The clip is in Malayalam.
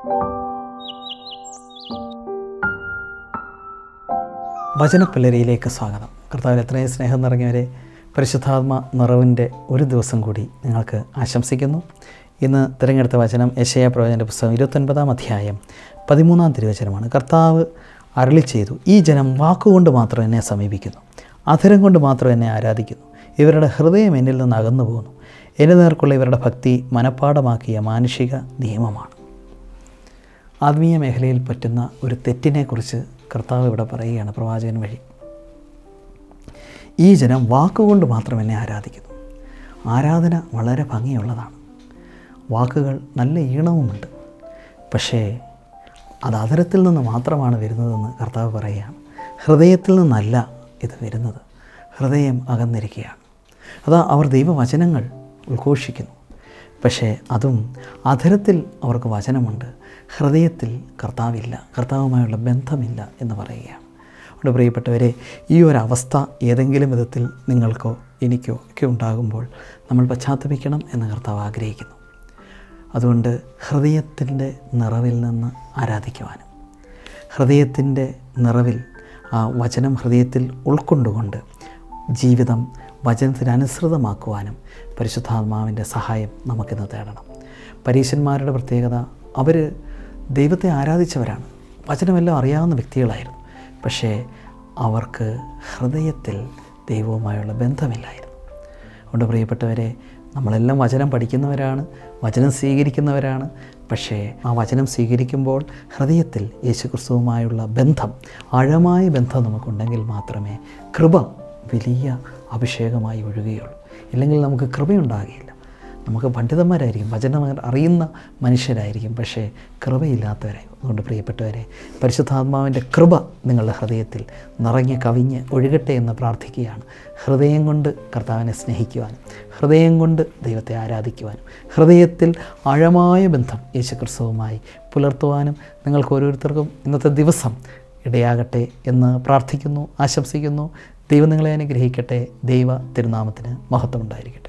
വചനപ്പിള്ളരിയിലേക്ക് സ്വാഗതം കർത്താവിൽ എത്രയും സ്നേഹം നിറഞ്ഞവരെ പരിശുദ്ധാത്മ നിറവിൻ്റെ ഒരു ദിവസം കൂടി നിങ്ങൾക്ക് ആശംസിക്കുന്നു ഇന്ന് തിരഞ്ഞെടുത്ത വചനം യശയ പ്രവചന പുസ്തകം ഇരുപത്തൊൻപതാം അധ്യായം പതിമൂന്നാം തിരുവചനമാണ് കർത്താവ് അരളി ചെയ്തു ഈ ജനം വാക്കുകൊണ്ട് മാത്രം എന്നെ സമീപിക്കുന്നു അധരം കൊണ്ട് മാത്രം എന്നെ ആരാധിക്കുന്നു ഇവരുടെ ഹൃദയം എന്നിൽ നിന്ന് അകന്നു പോകുന്നു എൻ്റെ നേർക്കുള്ള ഇവരുടെ ഭക്തി മനഃപ്പാടമാക്കിയ മാനുഷിക നിയമമാണ് ആത്മീയ മേഖലയിൽ പറ്റുന്ന ഒരു തെറ്റിനെക്കുറിച്ച് കർത്താവ് ഇവിടെ പറയുകയാണ് പ്രവാചകൻ വഴി ഈ ജനം വാക്കുകൊണ്ട് മാത്രം എന്നെ ആരാധിക്കുന്നു ആരാധന വളരെ ഭംഗിയുള്ളതാണ് വാക്കുകൾ നല്ല ഈണവുമുണ്ട് പക്ഷേ അത് അതരത്തിൽ നിന്ന് മാത്രമാണ് വരുന്നതെന്ന് കർത്താവ് പറയുകയാണ് ഹൃദയത്തിൽ നിന്നല്ല ഇത് വരുന്നത് ഹൃദയം അകന്നിരിക്കുകയാണ് അതാ അവർ ദൈവവചനങ്ങൾ ഉദ്ഘോഷിക്കുന്നു പക്ഷേ അതും അധരത്തിൽ അവർക്ക് വചനമുണ്ട് ഹൃദയത്തിൽ കർത്താവില്ല കർത്താവുമായുള്ള ബന്ധമില്ല എന്ന് പറയുകയാണ് അതുകൊണ്ട് പ്രിയപ്പെട്ടവരെ ഈ ഒരു അവസ്ഥ ഏതെങ്കിലും വിധത്തിൽ നിങ്ങൾക്കോ എനിക്കോ ഒക്കെ ഉണ്ടാകുമ്പോൾ നമ്മൾ പശ്ചാത്തപിക്കണം എന്ന് കർത്താവ് ആഗ്രഹിക്കുന്നു അതുകൊണ്ട് ഹൃദയത്തിൻ്റെ നിറവിൽ നിന്ന് ആരാധിക്കുവാനും ഹൃദയത്തിൻ്റെ നിറവിൽ ആ വചനം ഹൃദയത്തിൽ ഉൾക്കൊണ്ടുകൊണ്ട് ജീവിതം വചനത്തിന് അനുസൃതമാക്കുവാനും പരിശുദ്ധാത്മാവിൻ്റെ സഹായം നമുക്കിന്ന് തേടണം പരീശന്മാരുടെ പ്രത്യേകത അവർ ദൈവത്തെ ആരാധിച്ചവരാണ് വചനമെല്ലാം അറിയാവുന്ന വ്യക്തികളായിരുന്നു പക്ഷേ അവർക്ക് ഹൃദയത്തിൽ ദൈവവുമായുള്ള ബന്ധമില്ലായിരുന്നു അതുകൊണ്ട് പ്രിയപ്പെട്ടവരെ നമ്മളെല്ലാം വചനം പഠിക്കുന്നവരാണ് വചനം സ്വീകരിക്കുന്നവരാണ് പക്ഷേ ആ വചനം സ്വീകരിക്കുമ്പോൾ ഹൃദയത്തിൽ യേശുക്രിസ്തുവുമായുള്ള ബന്ധം ആഴമായ ബന്ധം നമുക്കുണ്ടെങ്കിൽ മാത്രമേ കൃപ വലിയ അഭിഷേകമായി ഒഴുകുകയുള്ളൂ ഇല്ലെങ്കിൽ നമുക്ക് കൃപയുണ്ടാകുകയില്ല നമുക്ക് പണ്ഡിതന്മാരായിരിക്കും വചനം അറിയുന്ന മനുഷ്യരായിരിക്കും പക്ഷേ കൃപയില്ലാത്തവരായി അതുകൊണ്ട് പ്രിയപ്പെട്ടവരെ പരിശുദ്ധാത്മാവിൻ്റെ കൃപ നിങ്ങളുടെ ഹൃദയത്തിൽ നിറഞ്ഞ് കവിഞ്ഞ് ഒഴുകട്ടെ എന്ന് പ്രാർത്ഥിക്കുകയാണ് ഹൃദയം കൊണ്ട് കർത്താവിനെ സ്നേഹിക്കുവാനും ഹൃദയം കൊണ്ട് ദൈവത്തെ ആരാധിക്കുവാനും ഹൃദയത്തിൽ ആഴമായ ബന്ധം യേശുക്രിസ്തുവുമായി പുലർത്തുവാനും നിങ്ങൾക്ക് ഓരോരുത്തർക്കും ഇന്നത്തെ ദിവസം ഇടയാകട്ടെ എന്ന് പ്രാർത്ഥിക്കുന്നു ആശംസിക്കുന്നു ദൈവം നിങ്ങളെ അനുഗ്രഹിക്കട്ടെ ദൈവ തിരുനാമത്തിന് മഹത്വം ഉണ്ടായിരിക്കട്ടെ